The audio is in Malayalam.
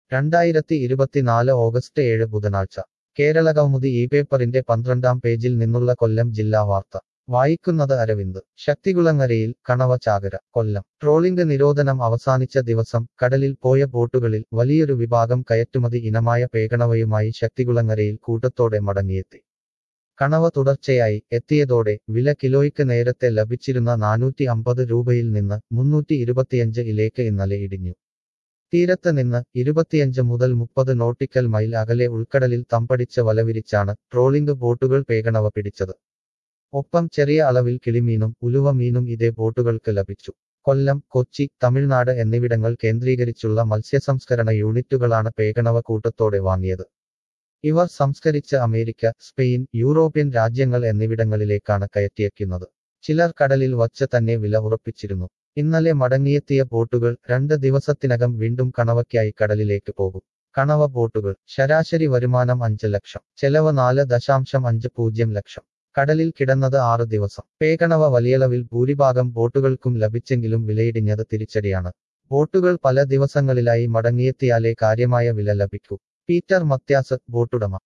രണ്ടായിരത്തി ഇരുപത്തിനാല് ഓഗസ്റ്റ് ഏഴ് ബുധനാഴ്ച കേരളകൗമുദി ഈ പേപ്പറിന്റെ പന്ത്രണ്ടാം പേജിൽ നിന്നുള്ള കൊല്ലം ജില്ലാ വാർത്ത വായിക്കുന്നത് അരവിന്ദ് ശക്തികുളങ്ങരയിൽ കണവ ചാകര കൊല്ലം ട്രോളിംഗ് നിരോധനം അവസാനിച്ച ദിവസം കടലിൽ പോയ ബോട്ടുകളിൽ വലിയൊരു വിഭാഗം കയറ്റുമതി ഇനമായ പേകണവയുമായി ശക്തികുളങ്ങരയിൽ കൂട്ടത്തോടെ മടങ്ങിയെത്തി കണവ തുടർച്ചയായി എത്തിയതോടെ വില കിലോയ്ക്ക് നേരത്തെ ലഭിച്ചിരുന്ന നാനൂറ്റി അമ്പത് രൂപയിൽ നിന്ന് മുന്നൂറ്റി ഇരുപത്തിയഞ്ച് ഇലേക്ക് ഇന്നലെ ഇടിഞ്ഞു തീരത്ത് നിന്ന് ഇരുപത്തിയഞ്ച് മുതൽ മുപ്പത് നോട്ടിക്കൽ മൈൽ അകലെ ഉൾക്കടലിൽ തമ്പടിച്ച് വലവിരിച്ചാണ് ട്രോളിംഗ് ബോട്ടുകൾ പേകണവ പിടിച്ചത് ഒപ്പം ചെറിയ അളവിൽ കിളിമീനും ഉലുവ മീനും ഇതേ ബോട്ടുകൾക്ക് ലഭിച്ചു കൊല്ലം കൊച്ചി തമിഴ്നാട് എന്നിവിടങ്ങൾ കേന്ദ്രീകരിച്ചുള്ള മത്സ്യസംസ്കരണ യൂണിറ്റുകളാണ് പേകണവ കൂട്ടത്തോടെ വാങ്ങിയത് ഇവർ സംസ്കരിച്ച് അമേരിക്ക സ്പെയിൻ യൂറോപ്യൻ രാജ്യങ്ങൾ എന്നിവിടങ്ങളിലേക്കാണ് കയറ്റിയക്കുന്നത് ചിലർ കടലിൽ വച്ച് തന്നെ വില ഉറപ്പിച്ചിരുന്നു ഇന്നലെ മടങ്ങിയെത്തിയ ബോട്ടുകൾ രണ്ട് ദിവസത്തിനകം വീണ്ടും കണവയ്ക്കായി കടലിലേക്ക് പോകും കണവ ബോട്ടുകൾ ശരാശരി വരുമാനം അഞ്ച് ലക്ഷം ചെലവ് നാല് ദശാംശം അഞ്ച് പൂജ്യം ലക്ഷം കടലിൽ കിടന്നത് ആറ് ദിവസം പേകണവ വലിയളവിൽ ഭൂരിഭാഗം ബോട്ടുകൾക്കും ലഭിച്ചെങ്കിലും വിലയിടിഞ്ഞത് തിരിച്ചടിയാണ് ബോട്ടുകൾ പല ദിവസങ്ങളിലായി മടങ്ങിയെത്തിയാലേ കാര്യമായ വില ലഭിക്കൂ പീറ്റർ മത്യാസ് ബോട്ടുടമ